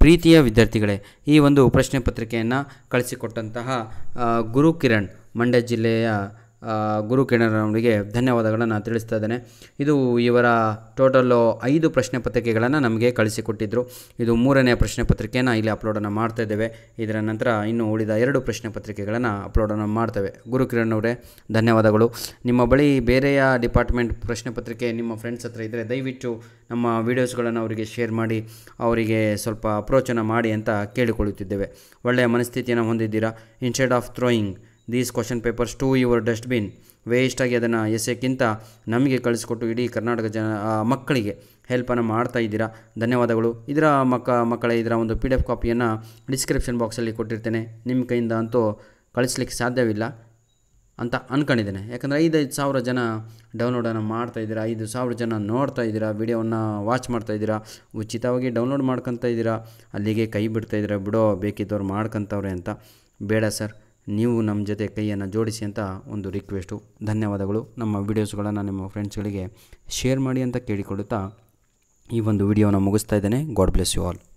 ಪ್ರೀತಿಯ ವಿದ್ಯಾರ್ಥಿಗಳೇ ಈ ಒಂದು ಪ್ರಶ್ನೆ ಪತ್ರಿಕೆಯನ್ನು ಕಳಿಸಿಕೊಟ್ಟಂತಹ ಆ, ಗುರು ಕಿರಣ್ ಮಂಡ್ಯ ಜಿಲ್ಲೆಯ ಆ, ಗುರು ಕಿರಣ್ ಅವರಿಗೆ ಧನ್ಯವಾದಗಳನ್ನು ತಿಳಿಸ್ತಾ ಇದ್ದೇನೆ ಇದು ಇವರ ಟೋಟಲ್ಲು ಐದು ಪ್ರಶ್ನೆ ಪತ್ರಿಕೆಗಳನ್ನು ನಮಗೆ ಕಳಿಸಿಕೊಟ್ಟಿದ್ದರು ಇದು ಮೂರನೇ ಪ್ರಶ್ನೆ ಪತ್ರಿಕೆಯನ್ನು ಇಲ್ಲಿ ಅಪ್ಲೋಡನ್ನು ಮಾಡ್ತಾ ಇದ್ದೇವೆ ಇದರ ನಂತರ ಇನ್ನು ಉಳಿದ ಎರಡು ಪ್ರಶ್ನೆ ಪತ್ರಿಕೆಗಳನ್ನು ಅಪ್ಲೋಡನ್ನು ಮಾಡ್ತೇವೆ ಗುರು ಕಿರಣ್ ಅವರೇ ಧನ್ಯವಾದಗಳು ನಿಮ್ಮ ಬಳಿ ಬೇರೆಯ ಡಿಪಾರ್ಟ್ಮೆಂಟ್ ಪ್ರಶ್ನೆ ಪತ್ರಿಕೆ ನಿಮ್ಮ ಫ್ರೆಂಡ್ಸ್ ಹತ್ರ ಇದ್ದರೆ ದಯವಿಟ್ಟು ನಮ್ಮ ವೀಡಿಯೋಸ್ಗಳನ್ನು ಅವರಿಗೆ ಶೇರ್ ಮಾಡಿ ಅವರಿಗೆ ಸ್ವಲ್ಪ ಅಪ್ರೋಚನ್ನು ಮಾಡಿ ಅಂತ ಕೇಳಿಕೊಳ್ಳುತ್ತಿದ್ದೇವೆ ಒಳ್ಳೆಯ ಮನಸ್ಥಿತಿಯನ್ನು ಹೊಂದಿದ್ದೀರಾ instead of throwing these question papers to your dustbin ವೇಸ್ಟಾಗಿ ಅದನ್ನು ಎಸೆಯಕ್ಕಿಂತ ನಮಗೆ ಕಳಿಸ್ಕೊಟ್ಟು ಇಡೀ ಕರ್ನಾಟಕ ಜನ ಆ, ಮಕ್ಕಳಿಗೆ ಹೆಲ್ಪನ್ನು ಮಾಡ್ತಾ ಇದ್ದೀರಾ ಧನ್ಯವಾದಗಳು ಇದರ ಮಕ್ಕ ಮಕ್ಕಳ ಇದರ ಒಂದು ಪಿ ಡಿ ಎಫ್ ಕಾಪಿಯನ್ನು ಡಿಸ್ಕ್ರಿಪ್ಷನ್ ಬಾಕ್ಸಲ್ಲಿ ಕೊಟ್ಟಿರ್ತೇನೆ ನಿಮ್ಮ ಕೈಯಿಂದ ಅಂತೂ ಕಳಿಸ್ಲಿಕ್ಕೆ ಸಾಧ್ಯವಿಲ್ಲ ಅಂತ ಅಂದ್ಕೊಂಡಿದ್ದೇನೆ ಯಾಕಂದರೆ ಐದೈದು ಸಾವಿರ ಜನ ಡೌನ್ಲೋಡನ್ನು ಮಾಡ್ತಾ ಇದ್ದೀರಾ ಐದು ಸಾವಿರ ಜನ ನೋಡ್ತಾ ಇದ್ದೀರಾ ವಿಡಿಯೋವನ್ನು ವಾಚ್ ಮಾಡ್ತಾ ಇದ್ದೀರಾ ಉಚಿತವಾಗಿ ಡೌನ್ಲೋಡ್ ಮಾಡ್ಕೊತಾ ಇದ್ದೀರಾ ಅಲ್ಲಿಗೆ ಕೈ ಬಿಡ್ತಾ ಇದ್ದೀರಾ ಬಿಡೋ ಬೇಕಿದ್ದವ್ರು ಮಾಡ್ಕೊತವ್ರೆ ಅಂತ ಬೇಡ ಸರ್ ನೀವು ನಮ್ಮ ಜೊತೆ ಕೈಯನ್ನು ಜೋಡಿಸಿ ಅಂತ ಒಂದು ರಿಕ್ವೆಸ್ಟು ಧನ್ಯವಾದಗಳು ನಮ್ಮ ವೀಡಿಯೋಸ್ಗಳನ್ನು ನಿಮ್ಮ ಫ್ರೆಂಡ್ಸ್ಗಳಿಗೆ ಶೇರ್ ಮಾಡಿ ಅಂತ ಕೇಳಿಕೊಳ್ಳುತ್ತಾ ಈ ಒಂದು ವಿಡಿಯೋನ ಮುಗಿಸ್ತಾ ಇದ್ದೇನೆ ಗಾಡ್ ಬ್ಲೆಸ್ ಯು ಆಲ್